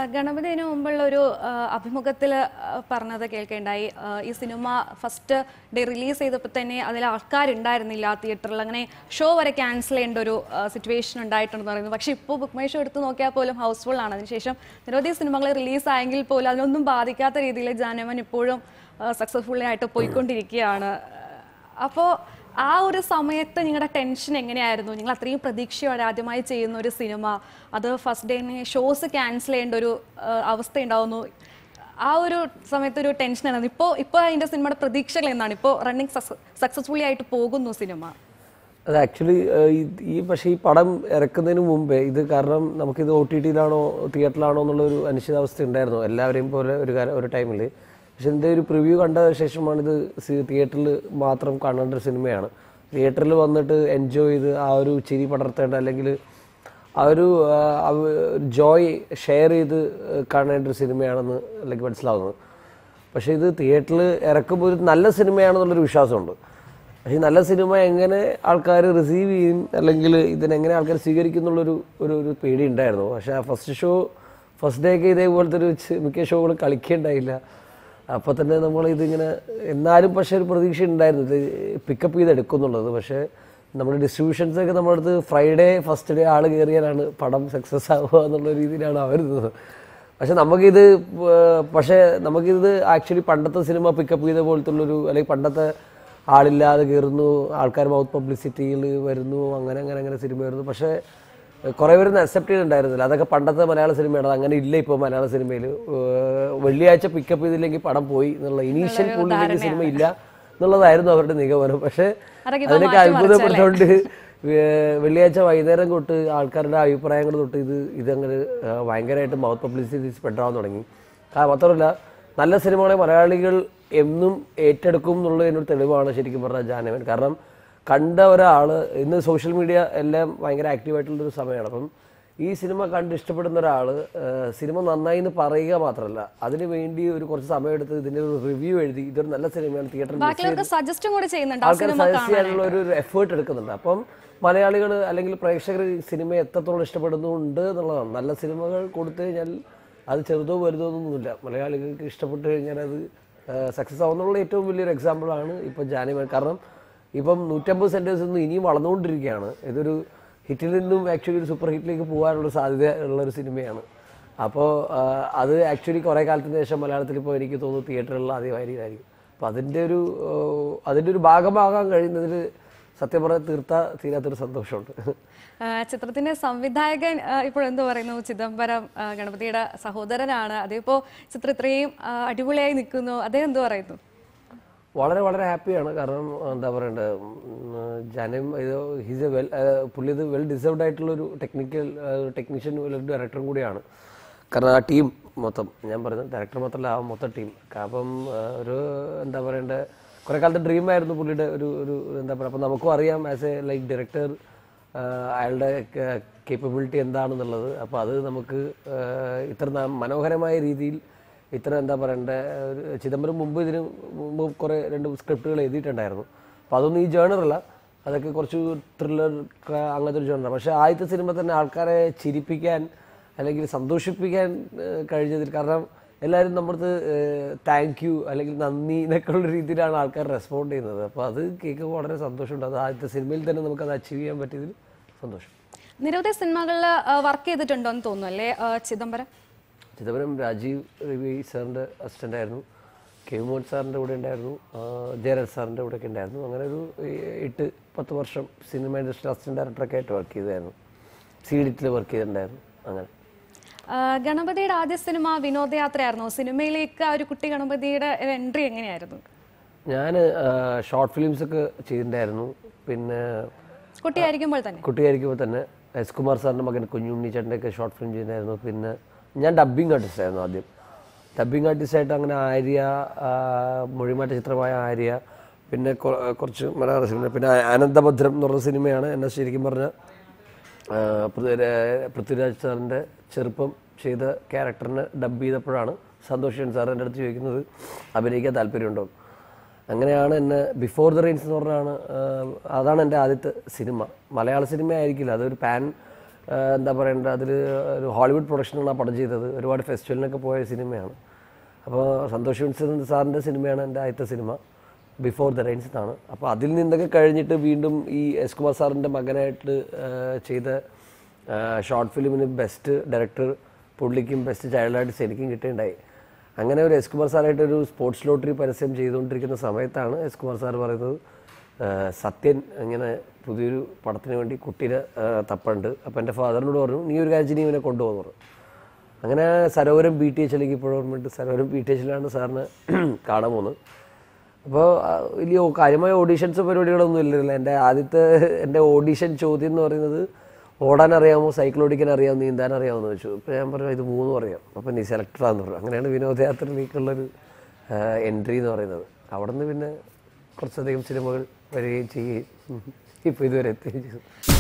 ഗണപതിന് മുമ്പുള്ള ഒരു അഭിമുഖത്തിൽ പറഞ്ഞത് കേൾക്കേണ്ടായി ആ, ഈ സിനിമ ഫസ്റ്റ് ഡേ റിലീസ് ചെയ്തപ്പോൾ തന്നെ അതിൽ ആൾക്കാരുണ്ടായിരുന്നില്ല തിയേറ്ററിൽ അങ്ങനെ ഷോ വരെ ക്യാൻസൽ ചെയ്യേണ്ട ഒരു സിറ്റുവേഷൻ ഉണ്ടായിട്ടുണ്ടെന്ന് പറയുന്നു പക്ഷേ ഇപ്പോൾ ബുക്ക് മൈ ഷോ എടുത്ത് നോക്കിയാൽ പോലും ഹൗസ്ഫുൾ ആണ് അതിനുശേഷം നിരവധി സിനിമകൾ റിലീസ് ആയെങ്കിൽ പോലും അതിനൊന്നും ബാധിക്കാത്ത രീതിയിൽ ജാനവൻ ഇപ്പോഴും സക്സസ്ഫുള്ളി ആയിട്ട് പോയിക്കൊണ്ടിരിക്കുകയാണ് അപ്പോൾ ആ ഒരു സമയത്ത് നിങ്ങളുടെ ടെൻഷൻ എങ്ങനെയായിരുന്നു നിങ്ങൾ അത്രയും പ്രതീക്ഷയോടെ ആദ്യമായി ചെയ്യുന്ന ഒരു സിനിമ അത് ഫസ്റ്റ് ഡേന് ഷോസ് ക്യാൻസൽ ചെയ്യേണ്ട ഒരു ആ, അവസ്ഥ ഉണ്ടാവുന്നു ആ ഒരു സമയത്ത് ഒരു ടെൻഷനായിരുന്നു ഇപ്പോൾ ഇപ്പോൾ അതിൻ്റെ സിനിമയുടെ പ്രതീക്ഷകൾ എന്താണ് ഇപ്പോൾ റണ്ണിങ് സക്സസ്ഫുള്ളി ആയിട്ട് പോകുന്നു സിനിമ അത് ആക്ച്വലി ഈ പക്ഷേ ഈ പടം ഇറക്കുന്നതിന് മുമ്പേ ഇത് കാരണം നമുക്കിത് ഒ ടി ടിയിലാണോ തിയേറ്ററിലാണോ എന്നുള്ള ഒരു അനിശ്ചിതാവസ്ഥ ഉണ്ടായിരുന്നു എല്ലാവരെയും പോലെ ഒരു കാര്യം ഒരു ടൈമിൽ പക്ഷെ എൻ്റെ ഒരു പ്രിവ്യൂ കണ്ട ശേഷമാണ് ഇത് തിയേറ്ററിൽ മാത്രം കാണേണ്ട ഒരു സിനിമയാണ് തിയേറ്ററിൽ വന്നിട്ട് എൻജോയ് ചെയ്ത് ആ ഒരു ചിരി പടർത്തേണ്ട അല്ലെങ്കിൽ ആ ഒരു ജോയ് ഷെയർ ചെയ്ത് കാണേണ്ട ഒരു സിനിമയാണെന്ന് അല്ലെങ്കിൽ മനസ്സിലാവുന്നത് പക്ഷേ ഇത് തിയേറ്ററിൽ ഇറക്കുമ്പോൾ ഒരു നല്ല സിനിമയാണെന്നുള്ളൊരു വിശ്വാസമുണ്ട് പക്ഷേ ഈ നല്ല സിനിമ എങ്ങനെ ആൾക്കാർ റിസീവ് ചെയ്യും അല്ലെങ്കിൽ ഇതിനെങ്ങനെ ആൾക്കാർ സ്വീകരിക്കും എന്നുള്ളൊരു ഒരു ഒരു പേടി ഉണ്ടായിരുന്നു പക്ഷേ ആ ഫസ്റ്റ് ഷോ ഫസ്റ്റ് ഡേ ഒക്കെ ഇതേപോലത്തെ ഒരു ചെ- മിക്ക ഷോകൾ കളിക്കേണ്ടായില്ല അപ്പോൾ തന്നെ നമ്മൾ ഇതിങ്ങനെ എന്നാലും പക്ഷേ ഒരു പ്രതീക്ഷ ഉണ്ടായിരുന്നു ഇത് പിക്കപ്പ് ചെയ്ത് എടുക്കുന്നുള്ളത് പക്ഷേ നമ്മുടെ ഡിസ്ട്രിബ്യൂഷൻസ് ഒക്കെ നമ്മുടെ അടുത്ത് ഫ്രൈഡേ ഫസ്റ്റ് ഡേ ആൾ കയറിയാലാണ് പടം സക്സസ് ആവുക എന്നുള്ള രീതിയിലാണ് അവർ നിന്നത് പക്ഷെ നമുക്കിത് ഏർ പക്ഷേ നമുക്കിത് ആക്ച്വലി പണ്ടത്തെ സിനിമ പിക്കപ്പ് ചെയ്ത പോലത്തുള്ളൊരു അല്ലെങ്കിൽ പണ്ടത്തെ ആളില്ലാതെ കയറുന്നു ആൾക്കാർ മൗത്ത് പബ്ലിസിറ്റിയിൽ വരുന്നു അങ്ങനെ അങ്ങനെ അങ്ങനെ സിനിമ വരുന്നു പക്ഷേ കുറേ പേരൊന്നും അക്സെപ്റ്റ് ചെയ്തിട്ടുണ്ടായിരുന്നില്ല അതൊക്കെ പണ്ടത്തെ മലയാള സിനിമയാണ് അത് അങ്ങനെ ഇല്ല ഇപ്പോൾ മലയാള സിനിമയിൽ വെള്ളിയാഴ്ച പിക്കപ്പ് ചെയ്തില്ലെങ്കിൽ പടം പോയി എന്നുള്ള ഇനീഷ്യൽ പുള്ളിലേക്ക് സിനിമ ഇല്ല എന്നുള്ളതായിരുന്നു അവരുടെ നിഗമനം പക്ഷേ അതൊക്കെ ഇപ്പൊ അതിനൊക്കെ അത്ഭുതപ്പെട്ടുകൊണ്ട് വേ- വെള്ളിയാഴ്ച വൈകുന്നേരം തൊട്ട് ആൾക്കാരുടെ അഭിപ്രായങ്ങൾ തൊട്ട് ഇത് ഇതങ്ങനെ ആ, ഭയങ്കരമായിട്ട് മൗത്ത് പബ്ലിസിറ്റി സ്പ്രെഡ് ആവാൻ തുടങ്ങി ആ മാത്രമല്ല നല്ല സിനിമകളെ മലയാളികൾ എന്നും ഏറ്റെടുക്കും എന്നുള്ളതിനൊരു തെളിവാണ് ശരിക്കും പറഞ്ഞാൽ ജാനവൻ കാരണം കണ്ട ഒരാൾ ഇന്ന് സോഷ്യൽ മീഡിയ എല്ലാം ഭയങ്കര ആക്റ്റീവായിട്ടുള്ളൊരു സമയമാണ് അപ്പം ഈ സിനിമ കണ്ട് ഇഷ്ടപ്പെടുന്ന ഒരാൾ സിനിമ നന്നായി എന്ന് പറയുക മാത്രമല്ല അതിന് വേണ്ടി ഒരു കുറച്ച് സമയമെടുത്ത് ഇതിൻ്റെ ഒരു റിവ്യൂ എഴുതി ഇതൊരു നല്ല സിനിമയാണ് തിയേറ്ററിൽ ബാക്കിയുള്ളവർക്ക് സജസ്റ്റും കൂടി ചെയ്യുന്നുണ്ട് ആ ആൾക്കാർ സിനിമ സജസ്റ്റ് കാണാൻ ചെയ്യാനുള്ള ഒരു എഫേർട്ട് എടുക്കുന്നുണ്ട് അപ്പം മലയാളികൾ അല്ലെങ്കിൽ പ്രേക്ഷകർ ഈ സിനിമ എത്രത്തോളം ഇഷ്ടപ്പെടുന്നുണ്ട് എന്നുള്ളതാണ് നല്ല സിനിമകൾ കൊടുത്തു കഴിഞ്ഞാൽ അത് ചെറുതോ വലുതോ ഒന്നുമില്ല മലയാളികൾക്ക് ഇഷ്ടപ്പെട്ട് കഴിഞ്ഞാൽ അത് സക്സസ് ആവുന്നുള്ള ഏറ്റവും വലിയൊരു എക്സാമ്പിളാണ് ഇപ്പം ജാനിമൻ കാരണം ഇപ്പം നൂറ്റമ്പത് സെൻറ്റേഴ്സ് നിന്ന് ഇനിയും വളർന്നുകൊണ്ടിരിക്കുകയാണ് ഇതൊരു ഹിറ്റിൽ നിന്നും ആക്ച്വലി ഒരു സൂപ്പർ ഹിറ്റിലേക്ക് പോകാനുള്ള സാധ്യത ഉള്ള ഒരു സിനിമയാണ് അപ്പോൾ അത് ആക്ച്വലി കുറേ കാലത്തിന് ശേഷം മലയാളത്തിൽ ഇപ്പോൾ എനിക്ക് തോന്നുന്നു തിയേറ്ററുകളിൽ ആദ്യമായിരിക്കും അപ്പോൾ അതിൻ്റെ ഒരു ആ, അതിൻ്റെ ഒരു ഭാഗമാകാൻ കഴിയുന്നതിൽ സത്യം പറഞ്ഞാൽ തീർത്ത തീരാത്തൊരു സന്തോഷമുണ്ട് ആ, ചിത്രത്തിന്റെ സംവിധായകൻ ആ, ഇപ്പോൾ എന്ത് പറയുന്നു ചിദംബരം ആ, ഗണപതിയുടെ സഹോദരനാണ് അതിപ്പോ ചിത്രം ഇത്രയും ആ, അടിപൊളിയായി നിൽക്കുന്നു അദ്ദേഹം എന്ത് പറയുന്നു വളരെ വളരെ ഹാപ്പിയാണ് കാരണം എന്താ പറയണ്ടത് ജനം ഇത് ഹിസ് എ വെൽ പുള്ളി ഇത് വെൽ ഡിസേർവ്ഡ് ആയിട്ടുള്ളൊരു ടെക്നിക്കൽ ടെക്നീഷ്യൻ ഒരു ഡയറക്ടറും കൂടിയാണ് കാരണം ആ ടീം മൊത്തം ഞാൻ പറയുന്നത് ഡയറക്ടർ മാത്രമല്ല ആ മൊത്തം ടീം അപ്പം ആ, ഒരു എന്താ പറയണ്ടത് കുറേ കാലത്തെ ഡ്രീം ആയിരുന്നു പുള്ളിയുടെ ഒരു ഒരു എന്താ പറയുക അപ്പം നമുക്കും അറിയാം ആസ് എ ലൈക്ക് ഡയറക്ടർ അയാളുടെ കേപ്പബിലിറ്റി എന്താണെന്നുള്ളത് അപ്പോൾ അത് നമുക്ക് ആ, ഇത്ര ന- മനോഹരമായ രീതിയിൽ ഇത്ര എന്താ പറയണ്ട ഒരു ചിദംബരം മുമ്പ് ഇതിന് മുമ്പ് കുറേ രണ്ട് സ്ക്രിപ്റ്റുകൾ എഴുതിയിട്ടുണ്ടായിരുന്നു അപ്പോൾ അതൊന്നും ഈ ജേണറല്ല അതൊക്കെ കുറച്ച് ത്രില്ലർ അങ്ങനത്തെ ഒരു ജേണറാണ് പക്ഷേ ആദ്യത്തെ സിനിമ തന്നെ ആൾക്കാരെ ചിരിപ്പിക്കാൻ അല്ലെങ്കിൽ സന്തോഷിപ്പിക്കാൻ ഏഹ്, കഴിഞ്ഞതിൽ കാരണം എല്ലാവരും നമ്മുടെ താങ്ക് യു അല്ലെങ്കിൽ നന്ദി എന്നൊക്കെ ഉള്ള രീതിയിലാണ് ആൾക്കാർ റെസ്പോണ്ട് ചെയ്യുന്നത് അപ്പോൾ അത് കേൾക്കുമ്പോൾ വളരെ സന്തോഷമുണ്ട് അത് ആദ്യത്തെ സിനിമയിൽ തന്നെ നമുക്കത് അച്ചീവ് ചെയ്യാൻ പറ്റിയതിൽ സന്തോഷം നിരവധി സിനിമകളിൽ വർക്ക് ചെയ്തിട്ടുണ്ടോ എന്ന് തോന്നുന്നു അല്ലേ ആ, ചിദംബരം ചിദംബരം രാജീവ് രവി സാറിൻ്റെ അസിസ്റ്റൻ്റ് ആയിരുന്നു കെ മോഹൻ സാറിൻ്റെ കൂടെ ഉണ്ടായിരുന്നു ആ, ജയരാജ് സാറിൻ്റെ കൂടെ ഒക്കെ ഉണ്ടായിരുന്നു അങ്ങനെ ഒരു ഏ- എട്ട് പത്ത് വർഷം സിനിമ ഇൻഡസ്ട്രി അസിസ്റ്റൻ്റ് ഡയറക്ടറൊക്കെ ആയിട്ട് വർക്ക് ചെയ്തായിരുന്നു സി ഡിറ്റിൽ വർക്ക് ചെയ്തിട്ടുണ്ടായിരുന്നു അങ്ങനെ ആ, ഗണപതിയുടെ ആദ്യ സിനിമ വിനോദയാത്രയായിരുന്നു സിനിമയിലേക്ക് ആ ഒരു കുട്ടി ഗണപതിയുടെ എൻട്രി എങ്ങനെയായിരുന്നു ഞാൻ ഷോർട്ട് ഫിലിംസൊക്കെ ചെയ്തിട്ടുണ്ടായിരുന്നു പിന്നെ കുട്ടിയായിരിക്കുമ്പോൾ തന്നെ കുട്ടിയായിരിക്കുമ്പോൾ തന്നെ എസ് കുമാർ സാറിൻ്റെ മകൻ കുഞ്ഞുണ്ണി ചേട്ടൻ്റെയൊക്കെ ഷോർട്ട് ഫിലിം ചെയ്തിട്ടുണ്ടായിരുന്നു പിന്നെ ഞാൻ ഡബ്ബിംഗ് ആർട്ടിസ്റ്റ് ആയിരുന്നു ആദ്യം ഡബ്ബിംഗ് ആർട്ടിസ്റ്റായിട്ട് അങ്ങനെ ആര്യ ആ, മൊഴിമാറ്റ ചിത്രമായ ആര്യ പിന്നെ കൊ- കുറച്ച് മലയാള സിനിമ പിന്നെ അനന്തഭദ്രം എന്ന് പറഞ്ഞ സിനിമയാണ് എന്നെ ശരിക്കും പറഞ്ഞാൽ പൃഥ്വിരാജ് സാറിൻ്റെ ചെറുപ്പം ചെയ്ത ക്യാരക്ടറിനെ ഡബ് ചെയ്തപ്പോഴാണ് സന്തോഷൻ സാർ എൻ്റെ അടുത്ത് ചോദിക്കുന്നത് അഭിനയിക്കാൻ താല്പര്യമുണ്ടോ അങ്ങനെയാണ് എന്നെ ബിഫോർ ദ റെയിൻസ് എന്ന് പറഞ്ഞാണ് ആ, അതാണ് എൻ്റെ ആദ്യത്തെ സിനിമ മലയാള സിനിമ ആയിരിക്കില്ല അതൊരു പാൻ ആ, എന്താ പറയണ്ടത് അതിൽ ഒരു ഹോളിവുഡ് പ്രൊഡക്ഷനാണ് ആ പടം ചെയ്തത് ഒരുപാട് ഫെസ്റ്റിവലിനൊക്കെ പോയ സിനിമയാണ് അപ്പോൾ സന്തോഷ് വിൻസെൻ്റ് സാറിൻ്റെ സിനിമയാണ് എൻ്റെ ആദ്യത്തെ സിനിമ ബിഫോർ ദ റെയിൻസ് എന്നാണ് അപ്പോൾ അതിൽ നിന്നൊക്കെ കഴിഞ്ഞിട്ട് വീണ്ടും ഈ എസ് കുമാർ സാറിൻ്റെ മകനായിട്ട് ആ, ചെയ്ത ഷോർട്ട് ഫിലിമിന് ബെസ്റ്റ് ഡയറക്ടർ പുള്ളിക്കും ബെസ്റ്റ് ചൈൽഡ് ആർട്ടിസ്റ്റ് എനിക്കും കിട്ടുകയുണ്ടായി അങ്ങനെ ഒരു എസ് കുമാർ സാറായിട്ട് ഒരു സ്പോർട്സ് ലോട്ടറി പരസ്യം ചെയ്തുകൊണ്ടിരിക്കുന്ന സമയത്താണ് എസ് കുമാർ സാർ പറയുന്നത് ആ, സത്യൻ ഇങ്ങനെ പുതിയൊരു പടത്തിന് വേണ്ടി കുട്ടീനെ ആ, തപ്പുണ്ട് അപ്പോൾ എൻ്റെ ഫാദറിനോട് പറഞ്ഞു നീ ഒരു കാര്യം ചെയ്യ്, നീ ഇവനെ കൊണ്ടുപോകുന്നു പറഞ്ഞു അങ്ങനെ സരോവരം ബി ടി എച്ചിലേക്ക് ഇപ്പോഴും ഓർമ്മയുണ്ട് സരോവരം ബി ടി എച്ചിലാണ് സാറിന് കാണാൻ പോകുന്നത് അപ്പോൾ വലിയ ഓ- കാര്യമായ ഓഡീഷൻസ് പരിപാടികളൊന്നും ഇല്ലല്ലോ എൻ്റെ ആദ്യത്തെ എൻ്റെ ഓഡീഷൻ ചോദ്യം എന്ന് പറയുന്നത് ഓടാൻ അറിയാമോ സൈക്കിൾ ഓടിക്കാൻ അറിയാമോ നീന്താൻ അറിയാമോ എന്ന് ചോദിച്ചു അപ്പോൾ ഞാൻ പറഞ്ഞു ഇത് മൂന്നും അറിയാം അപ്പോൾ നീ സെലക്ടറാന്ന് പറഞ്ഞു അങ്ങനെയാണ് വിനോദയാത്രയിലേക്കുള്ളൊരു എൻട്രി എന്ന് പറയുന്നത് അവിടെ നിന്ന് പിന്നെ കുറച്ചധികം സിനിമകൾ വരികയും ചെയ്യുകയും ഇപ്പോൾ ഇതുവരെ എത്തുകയും ചെയ്തു